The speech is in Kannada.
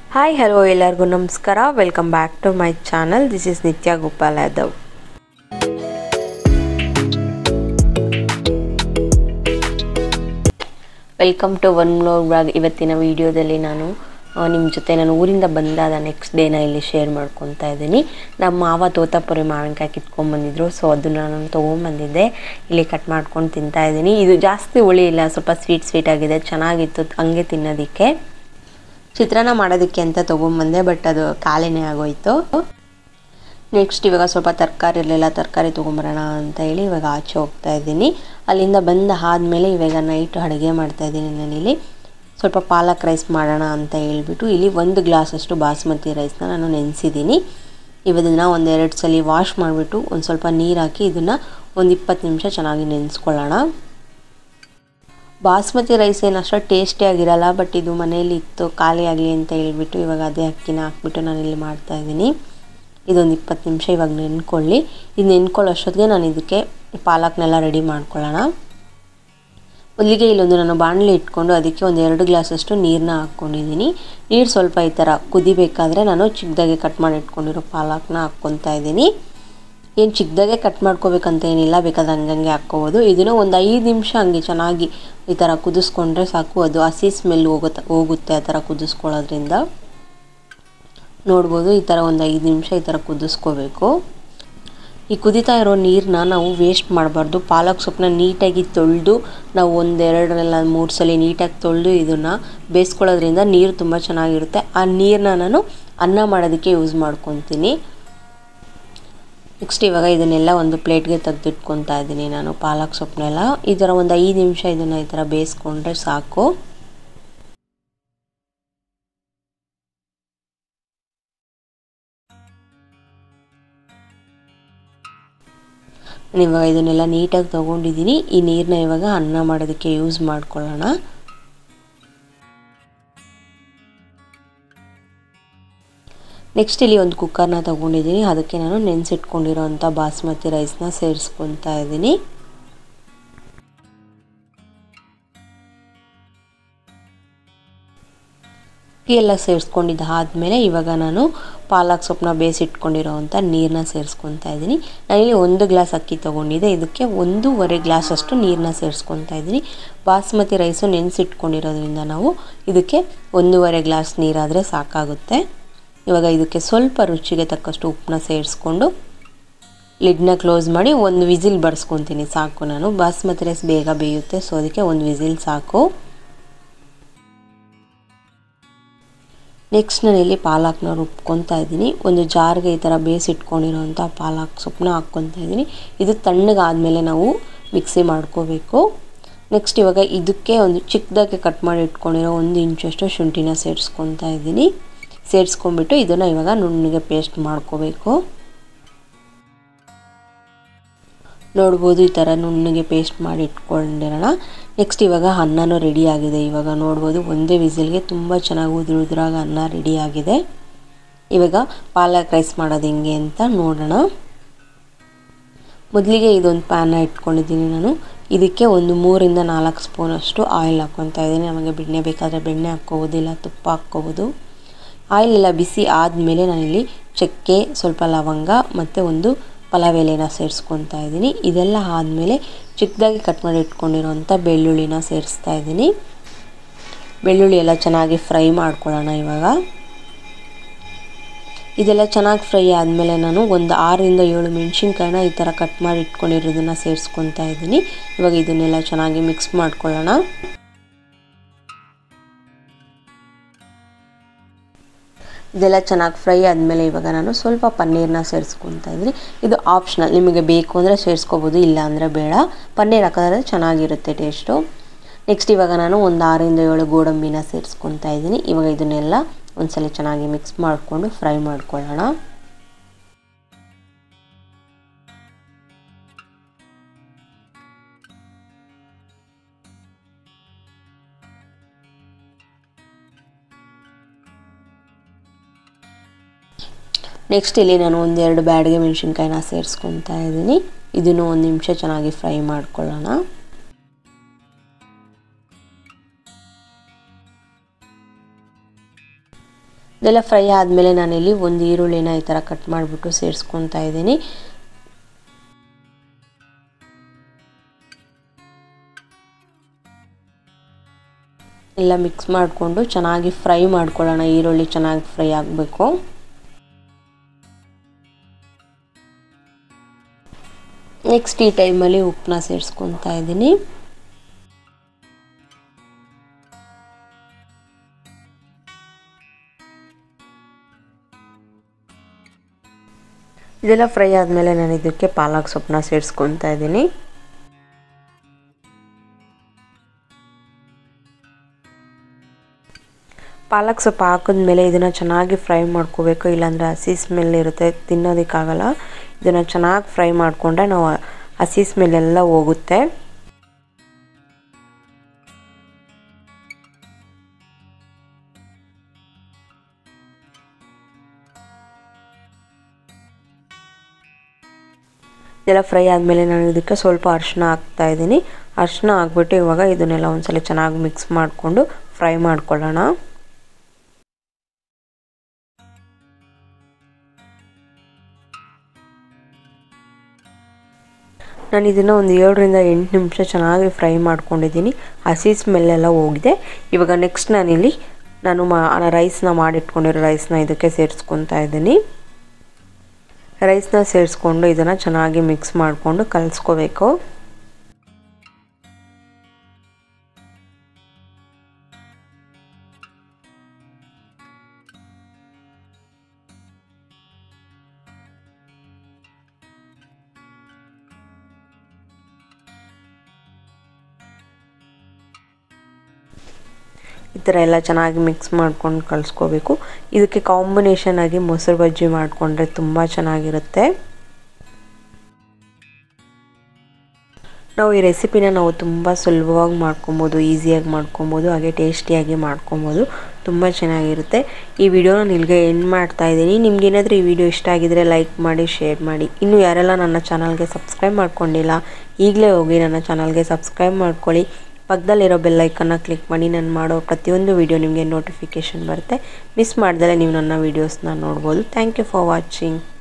ಹಾಯ್ ಹಲೋ ಎಲ್ಲರಿಗೂ ನಮಸ್ಕಾರ welcome back to my channel this is Nithya Gopal Yadav welcome to one vlog vlog ಇವತ್ತಿನ ವಿಡಿಯೋದಲ್ಲಿ ನಾನು ನಿಮ್ಮ ಜೊತೆ ನಾನು ಊರಿಂದ ಬಂದಾದ ನೆಕ್ಸ್ಟ್ ಡೇನ ಇಲ್ಲಿ ಶೇರ್ ಮಾಡ್ಕೊತಾ ಇದ್ದೀನಿ ನಮ್ಮ ಮಾವ ತೋತಾಪುರಿ ಮಾವಿನಕಾಯಿ ಕಿತ್ಕೊಂಡ್ಬಂದಿದ್ರು ಸೊ ಅದನ್ನು ನಾನು ತೊಗೊಂಬಂದಿದ್ದೆ ಇಲ್ಲಿ ಕಟ್ ಮಾಡ್ಕೊಂಡು ತಿಂತಾ ಇದ್ದೀನಿ ಇದು ಜಾಸ್ತಿ ಹುಳಿ ಇಲ್ಲ ಸ್ವಲ್ಪ ಸ್ವೀಟ್ ಸ್ವೀಟ್ ಆಗಿದೆ ಚೆನ್ನಾಗಿತ್ತು ಹಂಗೆ ತಿನ್ನೋದಕ್ಕೆ ಚಿತ್ರಾನ್ನ ಮಾಡೋದಕ್ಕೆ ಅಂತ ತೊಗೊಂಬಂದೆ ಬಟ್ ಅದು ಖಾಲಿನೇ ಆಗೋಯ್ತು ನೆಕ್ಸ್ಟ್ ಇವಾಗ ಸ್ವಲ್ಪ ತರಕಾರಿ ಇರಲಿಲ್ಲ ತರಕಾರಿ ತೊಗೊಂಬರೋಣ ಅಂತ ಹೇಳಿ ಇವಾಗ ಆಚೆ ಹೋಗ್ತಾ ಇದ್ದೀನಿ ಅಲ್ಲಿಂದ ಬಂದ ಆದಮೇಲೆ ಇವಾಗ ನೈಟ್ ಅಡುಗೆ ಮಾಡ್ತಾ ಇದ್ದೀನಿ ನಾನಿಲ್ಲಿ ಸ್ವಲ್ಪ ಪಾಲಕ್ ರೈಸ್ ಮಾಡೋಣ ಅಂತ ಹೇಳ್ಬಿಟ್ಟು ಇಲ್ಲಿ ಒಂದು ಗ್ಲಾಸಷ್ಟು ಬಾಸ್ಮತಿ ರೈಸ್ನ ನಾನು ನೆನೆಸಿದ್ದೀನಿ ಇವದನ್ನು ಒಂದೆರಡು ಸಲ ವಾಶ್ ಮಾಡಿಬಿಟ್ಟು ಒಂದು ಸ್ವಲ್ಪ ನೀರು ಹಾಕಿ ಇದನ್ನು ಒಂದು ಇಪ್ಪತ್ತು ನಿಮಿಷ ಚೆನ್ನಾಗಿ ನೆನೆಸ್ಕೊಳ್ಳೋಣ ಬಾಸ್ಮತಿ ರೈಸ್ ಏನು ಅಷ್ಟು ಟೇಸ್ಟಿಯಾಗಿರಲ್ಲ ಬಟ್ ಇದು ಮನೇಲಿ ಇತ್ತು ಖಾಲಿ ಆಗಲಿ ಅಂತ ಹೇಳ್ಬಿಟ್ಟು ಇವಾಗ ಅದೇ ಅಕ್ಕಿನ ಹಾಕ್ಬಿಟ್ಟು ನಾನು ಇಲ್ಲಿ ಮಾಡ್ತಾಯಿದ್ದೀನಿ ಇದೊಂದು ಇಪ್ಪತ್ತು ನಿಮಿಷ ಇವಾಗ ನೆನ್ಕೊಳ್ಳಿ ಇದು ನೆನ್ಕೊಳ್ಳೋ ಅಷ್ಟೊತ್ತಿಗೆ ನಾನು ಇದಕ್ಕೆ ಪಾಲಕ್ನೆಲ್ಲ ರೆಡಿ ಮಾಡ್ಕೊಳ್ಳೋಣ ಮೊದಲಿಗೆ ಇಲ್ಲೊಂದು ನಾನು ಬಾಣಲಿ ಇಟ್ಕೊಂಡು ಅದಕ್ಕೆ ಒಂದು ಎರಡು ಗ್ಲಾಸಷ್ಟು ನೀರನ್ನ ಹಾಕ್ಕೊಂಡಿದ್ದೀನಿ ನೀರು ಸ್ವಲ್ಪ ಈ ಥರ ಕುದಿಬೇಕಾದ್ರೆ ನಾನು ಚಿಕ್ಕದಾಗೆ ಕಟ್ ಮಾಡಿ ಇಟ್ಕೊಂಡಿರೋ ಪಾಲಕ್ನ ಹಾಕ್ಕೊತಾ ಇದ್ದೀನಿ ಏನು ಚಿಕ್ಕದಾಗೆ ಕಟ್ ಮಾಡ್ಕೋಬೇಕಂತ ಏನಿಲ್ಲ ಬೇಕಾದ್ರೆ ಹಂಗಂಗೆ ಹಾಕ್ಕೋಬೋದು ಇದನ್ನು ಒಂದು ಐದು ನಿಮಿಷ ಹಂಗೆ ಚೆನ್ನಾಗಿ ಈ ಥರ ಕುದಿಸ್ಕೊಂಡ್ರೆ ಸಾಕು ಅದು ಹಸಿ ಸ್ಮೆಲ್ ಹೋಗುತ್ತೆ ಹೋಗುತ್ತೆ ಆ ಥರ ಕುದಿಸ್ಕೊಳ್ಳೋದ್ರಿಂದ ನೋಡ್ಬೋದು ಈ ಥರ ಒಂದು ಐದು ನಿಮಿಷ ಈ ಥರ ಕುದಿಸ್ಕೋಬೇಕು ಈ ಕುದಿತಾ ಇರೋ ನೀರನ್ನ ನಾವು ವೇಸ್ಟ್ ಮಾಡಬಾರ್ದು ಪಾಲಕ್ ಸೊಪ್ಪನ್ನ ನೀಟಾಗಿ ತೊಳೆದು ನಾವು ಒಂದೆರಡರೆಲ್ಲ ಮೂರು ಸಲ ನೀಟಾಗಿ ತೊಳೆದು ಇದನ್ನು ಬೇಯಿಸ್ಕೊಳ್ಳೋದ್ರಿಂದ ನೀರು ತುಂಬ ಚೆನ್ನಾಗಿರುತ್ತೆ ಆ ನೀರನ್ನ ನಾನು ಅನ್ನ ಮಾಡೋದಕ್ಕೆ ಯೂಸ್ ಮಾಡ್ಕೊತೀನಿ ನೆಕ್ಸ್ಟ್ ಇವಾಗ ಇದನ್ನೆಲ್ಲ ಒಂದು ಪ್ಲೇಟ್ಗೆ ತೆಗೆದಿಟ್ಕೊತಾ ಇದ್ದೀನಿ ನಾನು ಪಾಲಕ್ ಸೊಪ್ಪನ್ನೆಲ್ಲ ಈ ಥರ ಒಂದು ಐದು ನಿಮಿಷ ಇದನ್ನು ಈ ಥರ ಬೇಯಿಸ್ಕೊಂಡ್ರೆ ಸಾಕು ಇವಾಗ ಇದನ್ನೆಲ್ಲ ನೀಟಾಗಿ ತೊಗೊಂಡಿದ್ದೀನಿ ಈ ನೀರನ್ನ ಇವಾಗ ಅನ್ನ ಮಾಡೋದಕ್ಕೆ ಯೂಸ್ ಮಾಡ್ಕೊಳ್ಳೋಣ ನೆಕ್ಸ್ಟ್ ಇಲ್ಲಿ ಒಂದು ಕುಕ್ಕರ್ನ ತೊಗೊಂಡಿದ್ದೀನಿ ಅದಕ್ಕೆ ನಾನು ನೆನೆಸಿಟ್ಕೊಂಡಿರೋಂಥ ಬಾಸ್ಮತಿ ರೈಸ್ನ ಸೇರಿಸ್ಕೊತಾ ಇದ್ದೀನಿ ಎಲ್ಲ ಸೇರಿಸ್ಕೊಂಡಿದ್ದು ಆದಮೇಲೆ ಇವಾಗ ನಾನು ಪಾಲಕ್ ಸೊಪ್ಪನ್ನ ಬೇಯಿಸಿಟ್ಕೊಂಡಿರೋವಂಥ ನೀರನ್ನ ಸೇರಿಸ್ಕೊತಾ ಇದ್ದೀನಿ ನಾನಿಲ್ಲಿ ಒಂದು ಗ್ಲಾಸ್ ಅಕ್ಕಿ ತೊಗೊಂಡಿದ್ದೆ ಇದಕ್ಕೆ ಒಂದೂವರೆ ಗ್ಲಾಸ್ ಅಷ್ಟು ನೀರನ್ನ ಸೇರಿಸ್ಕೊತಾ ಇದ್ದೀನಿ ಬಾಸ್ಮತಿ ರೈಸು ನೆನೆಸಿಟ್ಕೊಂಡಿರೋದ್ರಿಂದ ನಾವು ಇದಕ್ಕೆ ಒಂದೂವರೆ ಗ್ಲಾಸ್ ನೀರಾದರೆ ಸಾಕಾಗುತ್ತೆ ಇವಾಗ ಇದಕ್ಕೆ ಸ್ವಲ್ಪ ರುಚಿಗೆ ತಕ್ಕಷ್ಟು ಉಪ್ಪನ್ನ ಸೇರಿಸ್ಕೊಂಡು ಲಿಡ್ನ ಕ್ಲೋಸ್ ಮಾಡಿ ಒಂದು ವಿಸಿಲ್ ಬಡಿಸ್ಕೊತೀನಿ ಸಾಕು ನಾನು ಬಾಸ್ಮತಿ ರೈಸ್ ಬೇಗ ಬೇಯುತ್ತೆ ಸೊ ಅದಕ್ಕೆ ಒಂದು ವಿಸಿಲ್ ಸಾಕು ನೆಕ್ಸ್ಟ್ ನಾನು ಇಲ್ಲಿ ಪಾಲಕ್ನ ರುಬ್ಕೊತಾ ಇದ್ದೀನಿ ಒಂದು ಜಾರ್ಗೆ ಈ ಥರ ಬೇಯಿಸಿಟ್ಕೊಂಡಿರೋಂಥ ಪಾಲಕ್ ಸೊಪ್ಪನ್ನ ಹಾಕ್ಕೊತಾ ಇದ್ದೀನಿ ಇದು ತಣ್ಣಗಾದಮೇಲೆ ನಾವು ಮಿಕ್ಸಿ ಮಾಡ್ಕೋಬೇಕು ನೆಕ್ಸ್ಟ್ ಇವಾಗ ಇದಕ್ಕೆ ಒಂದು ಚಿಕ್ಕದಾಗಿ ಕಟ್ ಮಾಡಿ ಇಟ್ಕೊಂಡಿರೋ ಒಂದು ಇಂಚಷ್ಟು ಶುಂಠಿನ ಸೇರಿಸ್ಕೊತಾ ಇದ್ದೀನಿ ಸೇರಿಸ್ಕೊಂಡ್ಬಿಟ್ಟು ಇದನ್ನು ಇವಾಗ ನುಣ್ಣಗೆ ಪೇಸ್ಟ್ ಮಾಡ್ಕೋಬೇಕು ನೋಡ್ಬೋದು ಈ ಥರ ನುಣ್ಣಗೆ ಪೇಸ್ಟ್ ಮಾಡಿ ಇಟ್ಕೊಂಡಿರೋಣ ನೆಕ್ಸ್ಟ್ ಇವಾಗ ಅನ್ನನೂ ರೆಡಿ ಆಗಿದೆ ಇವಾಗ ನೋಡ್ಬೋದು ಒಂದೇ ವಿಸಿಲ್ಗೆ ತುಂಬ ಚೆನ್ನಾಗಿ ಉದುರು ಉದುರಾಗ ಅನ್ನ ರೆಡಿ ಆಗಿದೆ ಇವಾಗ ಪಾಲಕ್ ರೈಸ್ ಮಾಡೋದು ಹೆಂಗೆ ಅಂತ ನೋಡೋಣ ಮೊದಲಿಗೆ ಇದೊಂದು ಪ್ಯಾನ ಇಟ್ಕೊಂಡಿದ್ದೀನಿ ನಾನು ಇದಕ್ಕೆ ಒಂದು ಮೂರಿಂದ ನಾಲ್ಕು ಸ್ಪೂನಷ್ಟು ಆಯಿಲ್ ಹಾಕ್ಕೊತಾ ಇದ್ದೀನಿ ನಮಗೆ ಬೆಣ್ಣೆ ಬೇಕಾದರೆ ಬೆಣ್ಣೆ ಹಾಕ್ಕೋಬೋದು ಇಲ್ಲ ತುಪ್ಪ ಹಾಕ್ಕೋಬೋದು ಆಯಿಲ್ ಎಲ್ಲ ಬಿಸಿ ಆದಮೇಲೆ ನಾನಿಲ್ಲಿ ಚಕ್ಕೆ ಸ್ವಲ್ಪ ಲವಂಗ ಮತ್ತು ಒಂದು ಪಲಾವ್ ಎಲೆನ ಸೇರಿಸ್ಕೊತಾ ಇದ್ದೀನಿ ಇದೆಲ್ಲ ಆದಮೇಲೆ ಚಿಕ್ಕದಾಗಿ ಕಟ್ ಮಾಡಿ ಇಟ್ಕೊಂಡಿರೋಂಥ ಬೆಳ್ಳುಳ್ಳಿನ ಸೇರಿಸ್ತಾ ಇದ್ದೀನಿ ಬೆಳ್ಳುಳ್ಳಿ ಎಲ್ಲ ಚೆನ್ನಾಗಿ ಫ್ರೈ ಮಾಡ್ಕೊಳ್ಳೋಣ ಇವಾಗ ಇದೆಲ್ಲ ಚೆನ್ನಾಗಿ ಫ್ರೈ ಆದಮೇಲೆ ನಾನು ಒಂದು ಆರರಿಂದ ಏಳು ಮೆಣಸಿನ್ಕಾಯಿನ ಈ ಥರ ಕಟ್ ಮಾಡಿ ಇಟ್ಕೊಂಡಿರೋದನ್ನು ಸೇರಿಸ್ಕೊತಾ ಇದ್ದೀನಿ ಇವಾಗ ಇದನ್ನೆಲ್ಲ ಚೆನ್ನಾಗಿ ಮಿಕ್ಸ್ ಮಾಡ್ಕೊಳ್ಳೋಣ ಇದೆಲ್ಲ ಚೆನ್ನಾಗಿ ಫ್ರೈ ಆದಮೇಲೆ ಇವಾಗ ನಾನು ಸ್ವಲ್ಪ ಪನ್ನೀರನ್ನ ಸೇರಿಸ್ಕೊತಾ ಇದ್ದೀನಿ ಇದು ಆಪ್ಷನಲ್ ನಿಮಗೆ ಬೇಕು ಅಂದರೆ ಸೇರಿಸ್ಕೋಬೋದು ಇಲ್ಲ ಅಂದರೆ ಬೇಡ ಪನ್ನೀರ್ ಹಾಕೋದ್ರೆ ಚೆನ್ನಾಗಿರುತ್ತೆ ಟೇಸ್ಟು ನೆಕ್ಸ್ಟ್ ಇವಾಗ ನಾನು ಒಂದು ಆರಿಂದ ಏಳು ಗೋಡಂಬಿನ ಸೇರಿಸ್ಕೊತಾ ಇದ್ದೀನಿ ಇವಾಗ ಇದನ್ನೆಲ್ಲ ಒಂದ್ಸಲ ಚೆನ್ನಾಗಿ ಮಿಕ್ಸ್ ಮಾಡಿಕೊಂಡು ಫ್ರೈ ಮಾಡ್ಕೊಳ್ಳೋಣ ನೆಕ್ಸ್ಟ್ ಇಲ್ಲಿ ನಾನು ಒಂದೆರಡು ಬ್ಯಾಡಿಗೆ ಮೆಣಸಿನ್ಕಾಯಿನ ಸೇರಿಸ್ಕೊತಾ ಇದ್ದೀನಿ ಇದನ್ನು ಒಂದು ನಿಮಿಷ ಚೆನ್ನಾಗಿ ಫ್ರೈ ಮಾಡ್ಕೊಳ್ಳೋಣ ಇದೆಲ್ಲ ಫ್ರೈ ಆದಮೇಲೆ ನಾನಿಲ್ಲಿ ಒಂದು ಈರುಳ್ಳಿನ ಈ ಥರ ಕಟ್ ಮಾಡಿಬಿಟ್ಟು ಸೇರಿಸ್ಕೊತಾ ಇದ್ದೀನಿ ಎಲ್ಲ ಮಿಕ್ಸ್ ಮಾಡಿಕೊಂಡು ಚೆನ್ನಾಗಿ ಫ್ರೈ ಮಾಡ್ಕೊಳ್ಳೋಣ ಈರುಳ್ಳಿ ಚೆನ್ನಾಗಿ ಫ್ರೈ ಆಗಬೇಕು ನೆಕ್ಸ್ಟ್ ಈ ಟೈಮಲ್ಲಿ ಉಪ್ಪನ್ನ ಸೇರಿಸ್ಕೊತಾ ಇದ್ದೀನಿ ಇದೆಲ್ಲ ಫ್ರೈ ಆದಮೇಲೆ ನಾನು ಇದಕ್ಕೆ ಪಾಲಕ್ ಸೊಪ್ಪನ್ನ ಸೇರಿಸ್ಕೊತಾ ಇದ್ದೀನಿ ಪಾಲಕ್ ಸೊಪ್ಪು ಹಾಕಿದ್ಮೇಲೆ ಇದನ್ನು ಚೆನ್ನಾಗಿ ಫ್ರೈ ಮಾಡ್ಕೋಬೇಕು ಇಲ್ಲಾಂದರೆ ಹಸಿ ಸ್ಮೆಲ್ ಇರುತ್ತೆ ತಿನ್ನೋದಕ್ಕಾಗಲ್ಲ ಇದನ್ನು ಚೆನ್ನಾಗಿ ಫ್ರೈ ಮಾಡಿಕೊಂಡ್ರೆ ನಾವು ಹಸಿ ಸ್ಮೆಲ್ಲೆಲ್ಲ ಹೋಗುತ್ತೆ ಇದೆಲ್ಲ ಫ್ರೈ ಆದಮೇಲೆ ನಾನು ಇದಕ್ಕೆ ಸ್ವಲ್ಪ ಅರಿಶಿನ ಹಾಕ್ತಾ ಇದ್ದೀನಿ ಅರಿಶಿನ ಹಾಕ್ಬಿಟ್ಟು ಇವಾಗ ಇದನ್ನೆಲ್ಲ ಒಂದ್ಸಲ ಚೆನ್ನಾಗಿ ಮಿಕ್ಸ್ ಮಾಡಿಕೊಂಡು ಫ್ರೈ ಮಾಡ್ಕೊಳ್ಳೋಣ ನಾನು ಇದನ್ನು ಒಂದು ಏಳರಿಂದ ಎಂಟು ನಿಮಿಷ ಚೆನ್ನಾಗಿ ಫ್ರೈ ಮಾಡ್ಕೊಂಡಿದ್ದೀನಿ ಹಸಿ ಸ್ಮೆಲ್ಲೆಲ್ಲ ಹೋಗಿದೆ ಇವಾಗ ನೆಕ್ಸ್ಟ್ ನಾನಿಲ್ಲಿ ನಾನು ಮಾ ರೈಸ್ನ ಮಾಡಿಟ್ಕೊಂಡಿರೋ ರೈಸ್ನ ಇದಕ್ಕೆ ಸೇರಿಸ್ಕೊತಾ ಇದ್ದೀನಿ ರೈಸ್ನ ಸೇರಿಸ್ಕೊಂಡು ಇದನ್ನು ಚೆನ್ನಾಗಿ ಮಿಕ್ಸ್ ಮಾಡಿಕೊಂಡು ಕಲಿಸ್ಕೋಬೇಕು ಈ ಥರ ಎಲ್ಲ ಚೆನ್ನಾಗಿ ಮಿಕ್ಸ್ ಮಾಡ್ಕೊಂಡು ಕಲಿಸ್ಕೋಬೇಕು ಇದಕ್ಕೆ ಕಾಂಬಿನೇಷನ್ ಆಗಿ ಮೊಸರು ಬಜ್ಜಿ ಮಾಡಿಕೊಂಡ್ರೆ ತುಂಬ ಚೆನ್ನಾಗಿರುತ್ತೆ ನಾವು ಈ ರೆಸಿಪಿನ ನಾವು ತುಂಬ ಸುಲಭವಾಗಿ ಮಾಡ್ಕೊಬೋದು ಈಸಿಯಾಗಿ ಮಾಡ್ಕೊಬೋದು ಹಾಗೆ ಟೇಸ್ಟಿಯಾಗಿ ಮಾಡ್ಕೊಬೋದು ತುಂಬ ಚೆನ್ನಾಗಿರುತ್ತೆ ಈ ವಿಡಿಯೋನ ನಿಲ್ಗೆ ಎಂಡ್ ಮಾಡ್ತಾ ಇದ್ದೀನಿ ನಿಮ್ಗೇನಾದರೂ ಈ ವಿಡಿಯೋ ಇಷ್ಟ ಆಗಿದರೆ ಲೈಕ್ ಮಾಡಿ ಶೇರ್ ಮಾಡಿ ಇನ್ನು ಯಾರೆಲ್ಲ ನನ್ನ ಚಾನಲ್ಗೆ ಸಬ್ಸ್ಕ್ರೈಬ್ ಮಾಡ್ಕೊಂಡಿಲ್ಲ ಈಗಲೇ ಹೋಗಿ ನನ್ನ ಚಾನಲ್ಗೆ ಸಬ್ಸ್ಕ್ರೈಬ್ ಮಾಡ್ಕೊಳ್ಳಿ ಪಕ್ಕದಲ್ಲಿರೋ ಬೆಲ್ಲೈಕನ್ನ ಕ್ಲಿಕ್ ಮಾಡಿ ನಾನು ಮಾಡೋ ಪ್ರತಿಯೊಂದು ವಿಡಿಯೋ ನಿಮಗೆ ನೋಟಿಫಿಕೇಷನ್ ಬರುತ್ತೆ ಮಿಸ್ ಮಾಡ್ದಲೇ ನೀವು ನನ್ನ ವೀಡಿಯೋಸ್ನ ನೋಡ್ಬೋದು ಥ್ಯಾಂಕ್ ಯು ಫಾರ್ ವಾಚಿಂಗ್